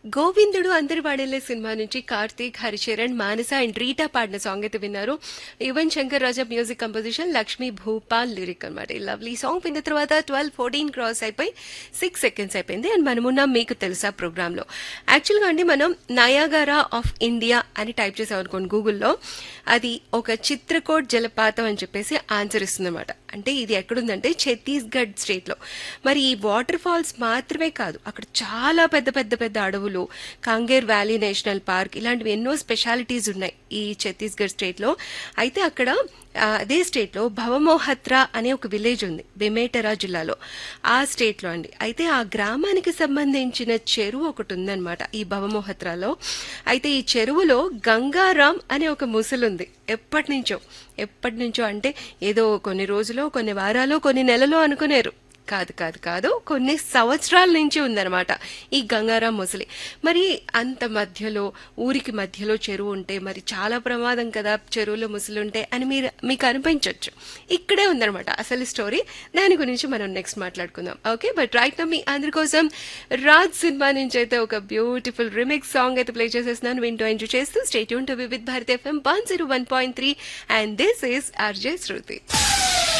గోవిందుడు అందరి వాడేలే సినిమా నుంచి కార్తీక్ హరిచరణ్ మానస అండ్ రీటా పాడిన సాంగ్ అయితే విన్నారు Yuvan Shankar Raja music composition Lakshmi Bhupal lyric అనమాట ఈ లవ్లీ సాంగ్ విన్న తర్వాత ట్వెల్వ్ ఫోర్టీన్ క్రాస్ అయిపోయి సిక్స్ సెకండ్స్ అయిపోయింది అండ్ మనమున్నాం మీకు తెలుసా ప్రోగ్రామ్ లో యాక్చువల్గా అండి మనం నయాగారా ఆఫ్ ఇండియా అని టైప్ చేసామనుకోండి గూగుల్లో అది ఒక చిత్రకోట్ జలపాతం అని చెప్పేసి ఆన్సర్ ఇస్తుంది అనమాట అంటే ఇది ఎక్కడుందంటే ఛత్తీస్గఢ్ స్టేట్ లో మరి ఈ వాటర్ ఫాల్స్ మాత్రమే కాదు అక్కడ చాలా పెద్ద పెద్ద పెద్ద అడవులు కాంగేర్ వ్యాలీ నేషనల్ పార్క్ ఇలాంటివి ఎన్నో స్పెషాలిటీస్ ఉన్నాయి ఈ ఛత్తీస్గఢ్ స్టేట్ లో అయితే అక్కడ ఆ, అదే స్టేట్ లో భవమోహత్రా అనే ఒక విలేజ్ ఉంది బెమేటరా జిల్లాలో ఆ స్టేట్ లో అండి అయితే ఆ గ్రామానికి సంబంధించిన చెరువు ఒకటి ఉందన్నమాట ఈ భవమోహత్రాలో అయితే ఈ చెరువులో గంగారాం అనే ఒక ముసలుంది ఎప్పటి నుంచో ఎప్పటి నుంచో అంటే ఏదో కొన్ని రోజులో కొన్ని వారాలు కొన్ని నెలలో అనుకునేరు కాదు కాదు కాదు కొన్ని సంవత్సరాల నుంచి ఉందన్నమాట ఈ గంగారాం ముసలి మరి అంత మధ్యలో ఊరికి మధ్యలో చెరువు ఉంటే మరి చాలా ప్రమాదం కదా చెరువులో ముసలి ఉంటే అని మీరు మీకు అనిపించవచ్చు ఇక్కడే ఉందన్నమాట అసలు స్టోరీ దాని గురించి మనం నెక్స్ట్ మాట్లాడుకుందాం ఓకే బట్ రైట్ నా మీ అందరి కోసం రాజ్ సినిమా నుంచి అయితే ఒక బ్యూటిఫుల్ రిమిక్స్ సాంగ్ అయితే ప్లే చేసేస్తున్నాను వింటూ ఎంజాయ్ చేస్తూ స్టేట్ యూన్ to Vividh Bharati FM one zero one point three and this is RJ Shruti